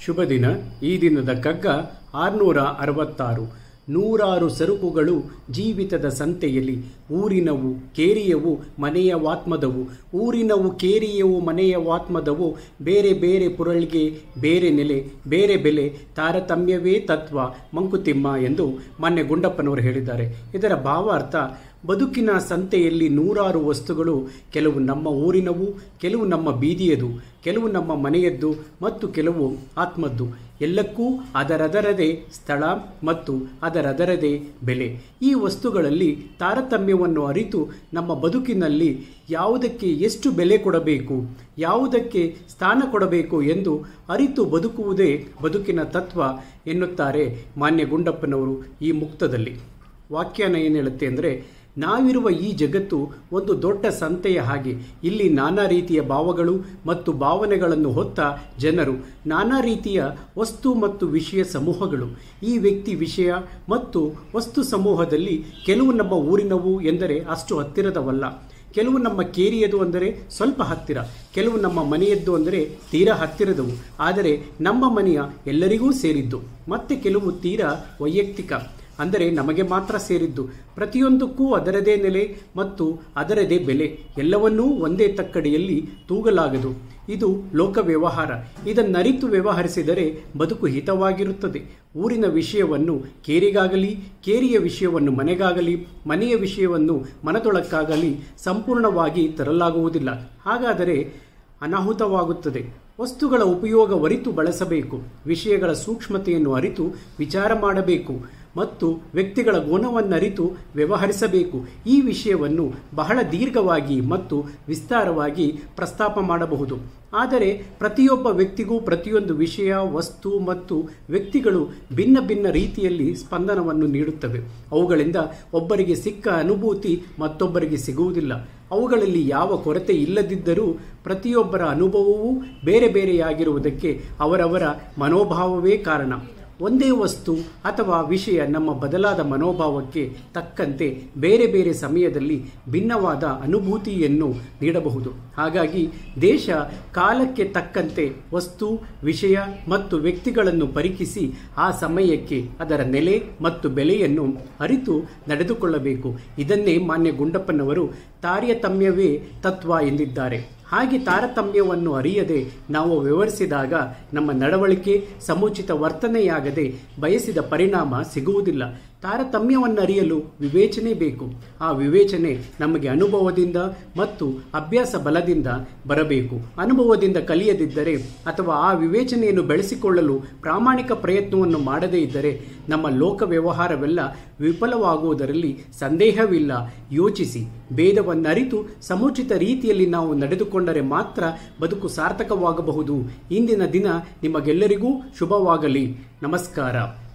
ಶುಭ ದಿನ ಈ ದಿನದ ಕಗ್ಗ ಆರುನೂರ ಅರವತ್ತಾರು ನೂರಾರು ಸರುಕುಗಳು ಜೀವಿತದ ಸಂತೆಯಲ್ಲಿ ಊರಿನವು ಕೇರಿಯವು ಮನೆಯ ವಾತ್ಮದವು ಊರಿನವು ಕೇರಿಯವು ಮನೆಯ ವಾತ್ಮದವು ಬೇರೆ ಬೇರೆ ಪುರಳಿಗೆ ಬೇರೆ ನೆಲೆ ಬೇರೆ ಬೆಲೆ ತಾರತಮ್ಯವೇ ತತ್ವ ಮಂಕುತಿಮ್ಮ ಎಂದು ಮಾನ್ಯ ಗುಂಡಪ್ಪನವರು ಹೇಳಿದ್ದಾರೆ ಇದರ ಭಾವಾರ್ಥ ಬದುಕಿನ ಸಂತೆಯಲ್ಲಿ ನೂರಾರು ವಸ್ತುಗಳು ಕೆಲವು ನಮ್ಮ ಊರಿನವು ಕೆಲವು ನಮ್ಮ ಬೀದಿಯದು ಕೆಲವು ನಮ್ಮ ಮನೆಯದ್ದು ಮತ್ತು ಕೆಲವು ಆತ್ಮದ್ದು ಎಲ್ಲಕ್ಕೂ ಅದರದರದೇ ಸ್ಥಳ ಮತ್ತು ಅದರದರದೇ ಬೆಲೆ ಈ ವಸ್ತುಗಳಲ್ಲಿ ತಾರತಮ್ಯವನ್ನು ಅರಿತು ನಮ್ಮ ಬದುಕಿನಲ್ಲಿ ಯಾವುದಕ್ಕೆ ಎಷ್ಟು ಬೆಲೆ ಕೊಡಬೇಕು ಯಾವುದಕ್ಕೆ ಸ್ಥಾನ ಕೊಡಬೇಕು ಎಂದು ಅರಿತು ಬದುಕುವುದೇ ಬದುಕಿನ ತತ್ವ ಎನ್ನುತ್ತಾರೆ ಮಾನ್ಯ ಗುಂಡಪ್ಪನವರು ಈ ಮುಕ್ತದಲ್ಲಿ ವಾಕ್ಯಾನ ಏನು ಹೇಳುತ್ತೆ ಅಂದರೆ ನಾವಿರುವ ಈ ಜಗತ್ತು ಒಂದು ದೊಡ್ಡ ಸಂತೆಯ ಹಾಗೆ ಇಲ್ಲಿ ನಾನಾ ರೀತಿಯ ಭಾವಗಳು ಮತ್ತು ಭಾವನೆಗಳನ್ನು ಹೊತ್ತ ಜನರು ನಾನಾ ರೀತಿಯ ವಸ್ತು ಮತ್ತು ವಿಷಯ ಸಮೂಹಗಳು ಈ ವ್ಯಕ್ತಿ ವಿಷಯ ಮತ್ತು ವಸ್ತು ಸಮೂಹದಲ್ಲಿ ಕೆಲವು ನಮ್ಮ ಊರಿನವು ಎಂದರೆ ಅಷ್ಟು ಹತ್ತಿರದವಲ್ಲ ಕೆಲವು ನಮ್ಮ ಕೇರಿಯದು ಅಂದರೆ ಸ್ವಲ್ಪ ಹತ್ತಿರ ಕೆಲವು ನಮ್ಮ ಮನೆಯದ್ದು ಅಂದರೆ ತೀರಾ ಹತ್ತಿರದವು ಆದರೆ ನಮ್ಮ ಮನೆಯ ಎಲ್ಲರಿಗೂ ಸೇರಿದ್ದು ಮತ್ತೆ ಕೆಲವು ತೀರಾ ವೈಯಕ್ತಿಕ ಅಂದರೆ ನಮಗೆ ಮಾತ್ರ ಸೇರಿದ್ದು ಪ್ರತಿಯೊಂದಕ್ಕೂ ಅದರದೇ ನೆಲೆ ಮತ್ತು ಅದರದೇ ಬೆಲೆ ಎಲ್ಲವನ್ನೂ ಒಂದೇ ತಕ್ಕಡಿಯಲ್ಲಿ ತೂಗಲಾಗದು ಇದು ಲೋಕ ವ್ಯವಹಾರ ಇದನ್ನರಿತು ವ್ಯವಹರಿಸಿದರೆ ಬದುಕು ಹಿತವಾಗಿರುತ್ತದೆ ಊರಿನ ವಿಷಯವನ್ನು ಕೇರಿಗಾಗಲಿ ಕೇರಿಯ ವಿಷಯವನ್ನು ಮನೆಗಾಗಲಿ ಮನೆಯ ವಿಷಯವನ್ನು ಮನದೊಳಕ್ಕಾಗಲಿ ಸಂಪೂರ್ಣವಾಗಿ ತರಲಾಗುವುದಿಲ್ಲ ಹಾಗಾದರೆ ಅನಾಹುತವಾಗುತ್ತದೆ ವಸ್ತುಗಳ ಉಪಯೋಗ ಅರಿತು ಬಳಸಬೇಕು ವಿಷಯಗಳ ಸೂಕ್ಷ್ಮತೆಯನ್ನು ಅರಿತು ವಿಚಾರ ಮಾಡಬೇಕು ಮತ್ತು ವ್ಯಕ್ತಿಗಳ ಗುಣವನ್ನರಿತು ವ್ಯವಹರಿಸಬೇಕು ಈ ವಿಷಯವನ್ನು ಬಹಳ ದೀರ್ಘವಾಗಿ ಮತ್ತು ವಿಸ್ತಾರವಾಗಿ ಪ್ರಸ್ತಾಪ ಮಾಡಬಹುದು ಆದರೆ ಪ್ರತಿಯೊಬ್ಬ ವ್ಯಕ್ತಿಗೂ ಪ್ರತಿಯೊಂದು ವಿಷಯ ವಸ್ತು ಮತ್ತು ವ್ಯಕ್ತಿಗಳು ಭಿನ್ನ ಭಿನ್ನ ರೀತಿಯಲ್ಲಿ ಸ್ಪಂದನವನ್ನು ನೀಡುತ್ತವೆ ಅವುಗಳಿಂದ ಒಬ್ಬರಿಗೆ ಸಿಕ್ಕ ಅನುಭೂತಿ ಮತ್ತೊಬ್ಬರಿಗೆ ಸಿಗುವುದಿಲ್ಲ ಅವುಗಳಲ್ಲಿ ಯಾವ ಕೊರತೆ ಇಲ್ಲದಿದ್ದರೂ ಪ್ರತಿಯೊಬ್ಬರ ಅನುಭವವೂ ಬೇರೆ ಬೇರೆಯಾಗಿರುವುದಕ್ಕೆ ಅವರವರ ಮನೋಭಾವವೇ ಕಾರಣ ಒಂದೇ ವಸ್ತು ಅಥವಾ ವಿಷಯ ನಮ್ಮ ಬದಲಾದ ಮನೋಭಾವಕ್ಕೆ ತಕ್ಕಂತೆ ಬೇರೆ ಬೇರೆ ಸಮಯದಲ್ಲಿ ಭಿನ್ನವಾದ ಅನುಭೂತಿಯನ್ನು ನೀಡಬಹುದು ಹಾಗಾಗಿ ದೇಶ ಕಾಲಕ್ಕೆ ತಕ್ಕಂತೆ ವಸ್ತು ವಿಷಯ ಮತ್ತು ವ್ಯಕ್ತಿಗಳನ್ನು ಪರೀಕ್ಷಿಸಿ ಆ ಸಮಯಕ್ಕೆ ಅದರ ನೆಲೆ ಮತ್ತು ಬೆಲೆಯನ್ನು ಅರಿತು ನಡೆದುಕೊಳ್ಳಬೇಕು ಇದನ್ನೇ ಮಾನ್ಯ ಗುಂಡಪ್ಪನವರು ತಾರತಮ್ಯವೇ ತತ್ವ ಎಂದಿದ್ದಾರೆ ಹಾಗೆ ತಾರತಮ್ಯವನ್ನು ಅರಿಯದೆ ನಾವು ವಿವರಿಸಿದಾಗ ನಮ್ಮ ನಡವಳಿಕೆ ಸಮುಚಿತ ವರ್ತನೆಯಾಗದೆ ಬಯಸಿದ ಪರಿಣಾಮ ಸಿಗುವುದಿಲ್ಲ ತಾರತಮ್ಯವನ್ನು ಅರಿಯಲು ವಿವೇಚನೆ ಬೇಕು ಆ ವಿವೇಚನೆ ನಮಗೆ ಅನುಭವದಿಂದ ಮತ್ತು ಅಭ್ಯಾಸ ಬಲದಿಂದ ಬರಬೇಕು ಅನುಭವದಿಂದ ಕಲಿಯದಿದ್ದರೆ ಅಥವಾ ಆ ವಿವೇಚನೆಯನ್ನು ಬೆಳೆಸಿಕೊಳ್ಳಲು ಪ್ರಾಮಾಣಿಕ ಪ್ರಯತ್ನವನ್ನು ಮಾಡದೇ ಇದ್ದರೆ ನಮ್ಮ ಲೋಕ ವ್ಯವಹಾರವೆಲ್ಲ ವಿಫಲವಾಗುವುದರಲ್ಲಿ ಸಂದೇಹವಿಲ್ಲ ಯೋಚಿಸಿ ಭೇದವನ್ನರಿತು ಸಮುಚಿತ ರೀತಿಯಲ್ಲಿ ನಾವು ನಡೆದುಕೊಂಡರೆ ಮಾತ್ರ ಬದುಕು ಸಾರ್ಥಕವಾಗಬಹುದು ಇಂದಿನ ದಿನ ನಿಮಗೆಲ್ಲರಿಗೂ ಶುಭವಾಗಲಿ ನಮಸ್ಕಾರ